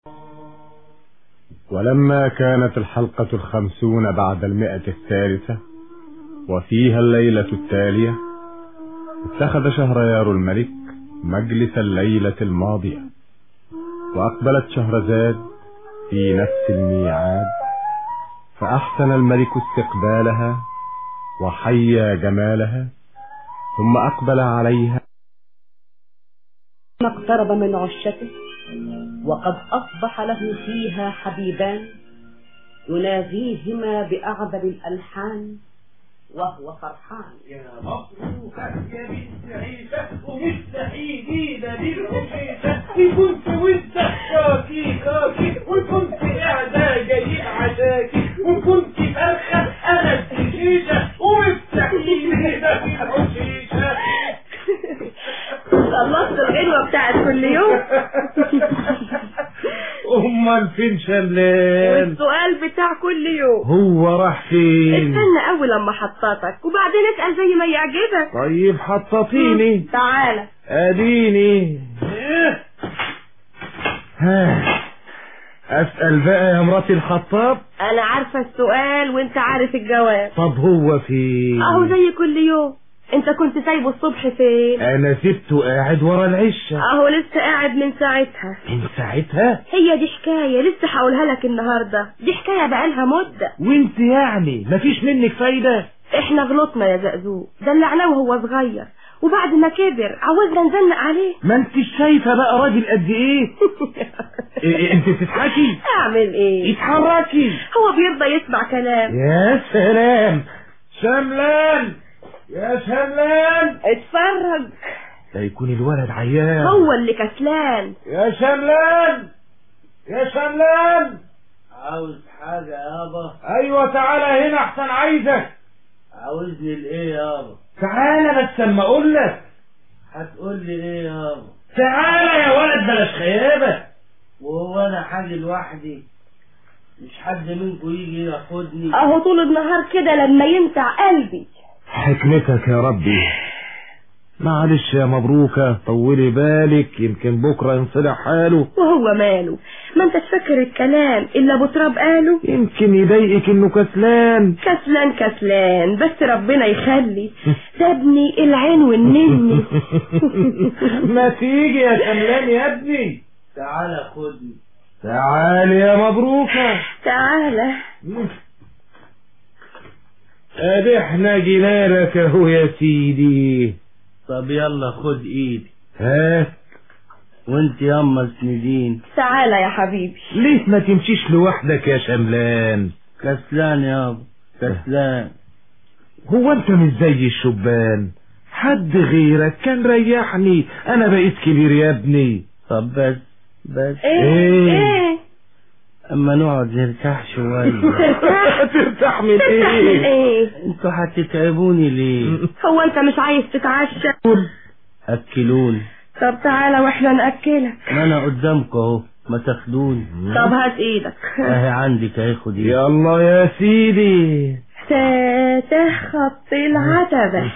ولما كانت الحلقة الخمسون بعد المئة الثالثة وفيها الليلة التالية اتخذ شهريار الملك مجلس الليلة الماضية وأقبلت شهرزاد في نفس الميعاد فأحسن الملك استقبالها وحيا جمالها ثم أقبل عليها اقترب من عشته وقد أصبح له فيها حبيبان يناغيهما بأعذب الألحان وهو فرحان يا مبروك يا بنت عيسى ومستحيلين للعشيشة كنت وانت كاكي كاكي وكنت قاعدة جايين عشاكي وكنت فرخة أنا الشيشة ومستحيلين للعشيشة خلصت الغنوة بتاعت كل يوم امال فين شملان والسؤال بتاع كل يوم هو راح فين استنى اول لما حطاتك وبعدين اسأل زي ما يعجبك طيب حططيني تعالى اديني ها اسال بقى يا مراتي الخطاب انا عارفة السؤال وانت عارف الجواب طب هو فين اهو زي كل يوم انت كنت سايبه الصبح فين انا سبته قاعد ورا العشه اهو لسه قاعد من ساعتها من ساعتها هي دي حكاية لسه هقولها لك النهاردة دي حكاية بقالها مدة وانت يعني مفيش منك فايده احنا غلطنا يا زقزوق دلعناه وهو صغير وبعد ما كبر عاوزنا نزنق عليه ما انت شايفه بقى راجل قد ايه إيه، انت بتضحكي اعمل ايه اتحركي هو بيرضى يسمع كلام يا سلام شملان يا شملان اتفرج ده يكون الولد عيان هو اللي كسلان يا شملان يا شملان عاوز حاجة يابا ايوه تعالى هنا احسن عايزك عاوزني لإيه يابا تعالى بس اما اقول لك هتقول لي إيه يابا تعالى يا ولد بلاش خيابه وهو أنا حاجة لوحدي مش حد منكم يجي ياخدني اهو طول النهار كده لما ينفع قلبي حكمتك يا ربي معلش يا مبروكة طولي بالك يمكن بكرة ينصلح حاله وهو ماله ما انت تفكر الكلام الا ابو تراب قاله يمكن يضايقك انه كسلان كسلان كسلان بس ربنا يخلي ده ابني العين والنني ما تيجي يا شملان يا ابني تعالى خدني تعال يا مبروكة تعالى ادي احنا جينا لك اهو يا سيدي طب يلا خد ايدي هات وانت ياما اسندين تعالى يا حبيبي ليه ما تمشيش لوحدك يا شملان كسلان يابا كسلان هو انت مش زي الشبان حد غيرك كان ريحني انا بقيت كبير يا ابني طب بس بس ايه إيه؟ ايه اما نقعد نرتاح شوية ترتاح من ايه ايه انتوا هتتعبوني ليه هو انت مش عايز تتعشى اكلوني طب تعالى واحنا ناكلك ما انا قدامكم اهو ما تاخدوني طب هات ايدك اهي عندك اهي خدي يلا يا سيدي تاته خط العتبة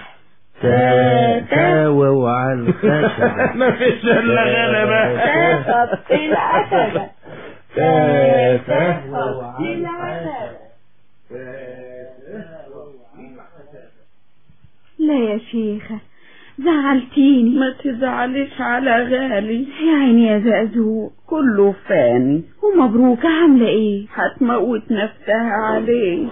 تاوى وعلى الخشبة ما فيش الا غلبة تاته خط العتبة تافه خط العتبة لا يا شيخة زعلتيني ما تزعليش على غالي يا عيني يا زقزوق كله فاني ومبروكة عاملة ايه هتموت نفسها عليه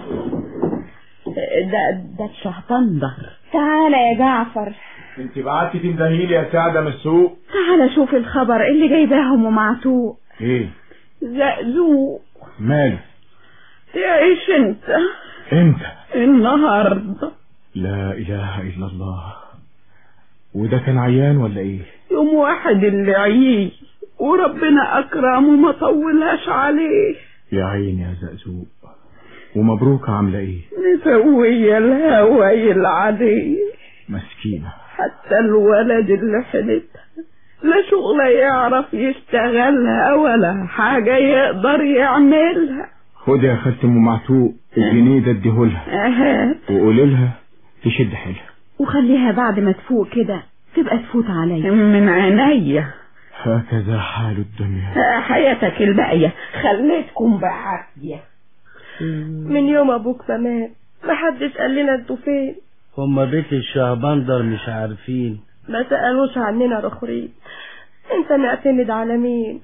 ده ده الشهطان ضهر تعالى يا جعفر انت بعتي تندهيلي يا سعدة من السوق تعالى شوف الخبر اللي جايباهم ومعتوق ايه زقزوق مالي تعيش انت انت النهارده لا اله الا الله وده كان عيان ولا ايه يوم واحد اللي عيي وربنا اكرمه ما طولهاش عليه يا عيني يا زقزوق ومبروك عاملة ايه مسوية الهواي العادية مسكينة حتى الولد اللي حلتها لا شغل يعرف يشتغلها ولا حاجة يقدر يعملها خد يا خالتي ام معتوق الجنيه ده اديهولها اهات وقولي لها تشد حيلها وخليها بعد ما تفوق كده تبقى تفوت عليا من عينيا هكذا حال الدنيا آه، حياتك الباقية خليتكم بعافية من يوم ابوك ما مات محدش قال لنا انتوا فين هما بيت الشهبندر مش عارفين ما سألوش عننا رخرين انت معتمد على مين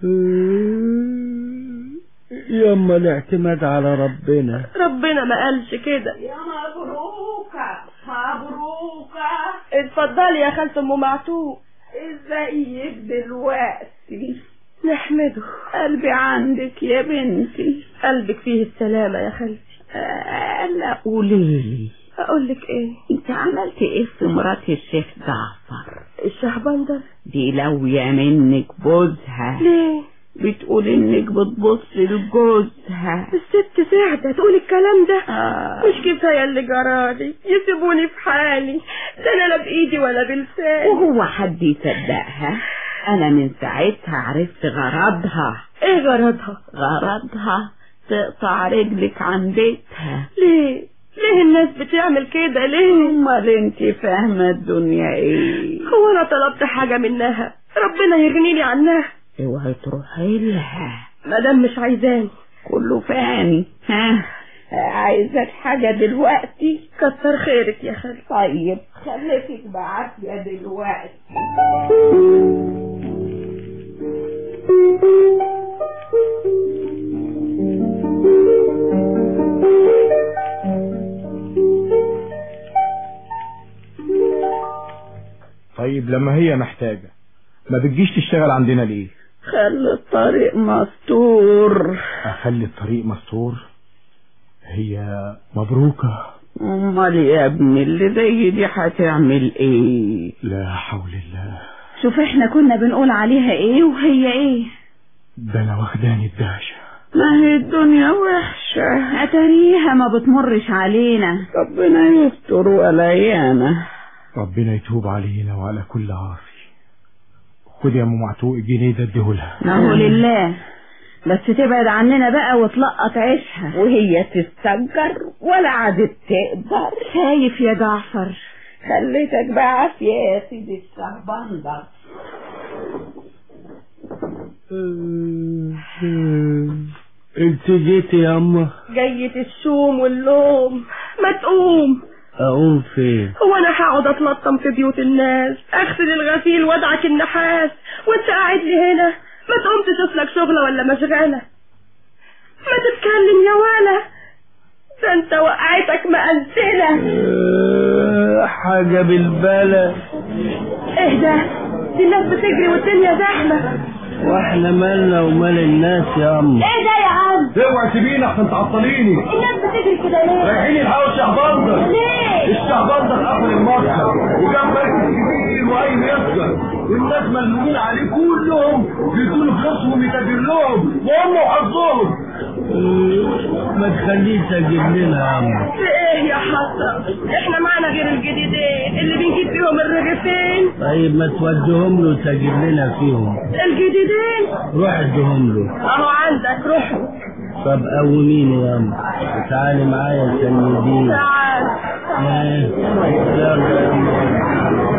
يما الاعتماد على ربنا ربنا ما قالش كده يا مبروكة مبروكة اتفضلي يا خالة ام معتوق ازيك دلوقتي نحمده قلبي عندك يا بنتي قلبك فيه السلامة يا خالتي آه، لا قوليلي اقول لك ايه انت عملت ايه في مرات الشيخ جعفر الشهبندر دي لوية منك بوزها ليه بتقول انك بتبص لجوزها الست سعدة تقول الكلام ده آه. مش كفاية اللي جرالي يسيبوني في حالي ده انا لا بايدي ولا بلساني وهو حد يصدقها انا من ساعتها عرفت غرضها ايه غرضها غرضها تقطع رجلك عن بيتها ليه ليه الناس بتعمل كده ليه امال انت فاهمه الدنيا ايه هو انا طلبت حاجة منها ربنا يغنيني عنها اوعي تروحي لها مادام مش عايزاني كله فاني ها عايزة حاجة دلوقتي كتر خيرك يا خالتي طيب خليكي بعافية دلوقتي طيب لما هي محتاجة ما بتجيش تشتغل عندنا ليه خلي الطريق مستور اخلي الطريق مستور هي مبروكة امال يا ابني اللي زي دي هتعمل ايه لا حول الله شوف احنا كنا بنقول عليها ايه وهي ايه ده انا واخداني الدهشة ما هي الدنيا وحشة اتاريها ما بتمرش علينا ربنا يستر ولايانا ربنا يتوب علينا وعلى كل عاصي خد يا ام معتوق الجنيه ده اديهولها ما هو لله بس تبعد عننا بقى وتلقط عيشها وهي تستنكر ولا عادت تقدر خايف يا جعفر خليتك بعافية يا سيدي الشهبندر انت جيتي يا اما جية الشوم واللوم ما تقوم اقوم فين هو انا هقعد اتلطم في بيوت الناس اغسل الغسيل وادعك النحاس وانت قاعد لي هنا ما تقوم تشوف لك شغله ولا مشغله ما تتكلم يا ولا ده انت وقعتك مأذنة آه، حاجة بالبلد ايه ده دي الناس بتجري والدنيا زحمة واحنا مالنا ومال الناس يا اما ايه ده يا عم اوعى سيبينا عشان تعطليني الناس بتجري كده ليه رايحين الهوا الشهبندر ليه الشهبندر قفل المصدر وكان مركز كبير الوعي يصدر الناس ملمومين عليه كلهم بيدوا فلوسهم يتاجر لهم وهم وحظهم ما تخليش اجيب لنا يا اما في ايه يا حسن احنا معنا غير الجديدين اللي بنجيب فيهم الرغيفين طيب ما توديهم له تجيب لنا فيهم الجديدين روح اديهم له اهو عندك روحوا طب قوميني يا اما تعالي معايا سنديني تعال ايه يلا يا أما.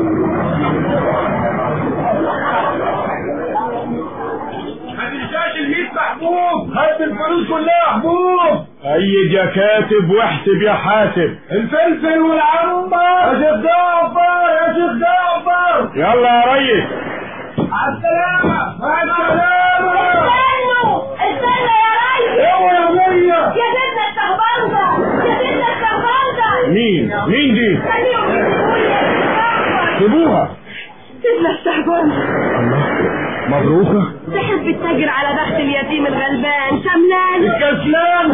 ما تنساش الميت محبوب هات الفلوس كلها يا محبوب أيد يا كاتب واحسب يا حاسب الفلفل والعنبر يا شيخ جعفر يا شيخ جعفر يلا يا ريس على السلامة مع السلامة استنوا استنى يا ريس اوعى يا مية يا سيدنا الشهبندر يا سيدنا الشهبندر مين مين دي خليهم يسيبوا لي يا جعفر. سيبوها سيدنا الشهبندر الله مبروكة تحب التاجر على بخت اليتيم الغلبان شملان كسلان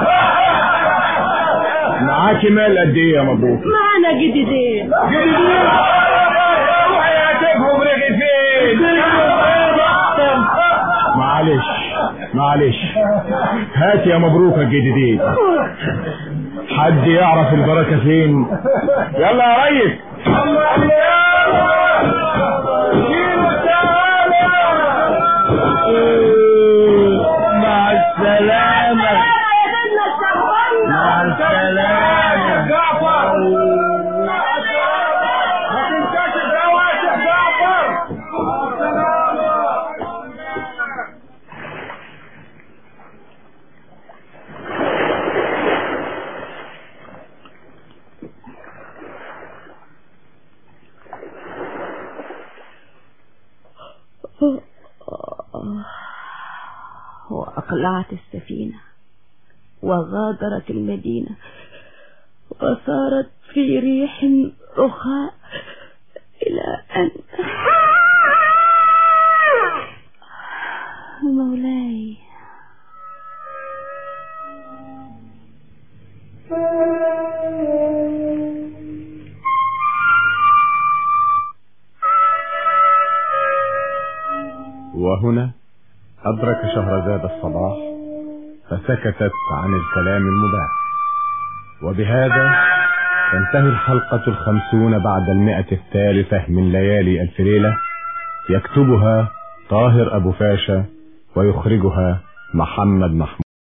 معاكي مال قد ايه يا مبروك معنا جديدين اوعى هاتفهم رغيفين معلش معلش هات يا مبروك الجديدين حد يعرف البركة فين يلا يا ريس مع السلامة يا سيدنا الشهبندر مع السلامة جعفر ما تنساش الدواء يا شيخ جعفر وأقلعت السفينة وغادرت المدينة وصارت في ريح رخاء إلى أن مولاي وهنا أدرك شهرزاد الصباح فسكتت عن الكلام المباح وبهذا تنتهي الحلقة الخمسون بعد المئة الثالثة من ليالي ألف ليلة يكتبها طاهر أبو فاشا ويخرجها محمد محمود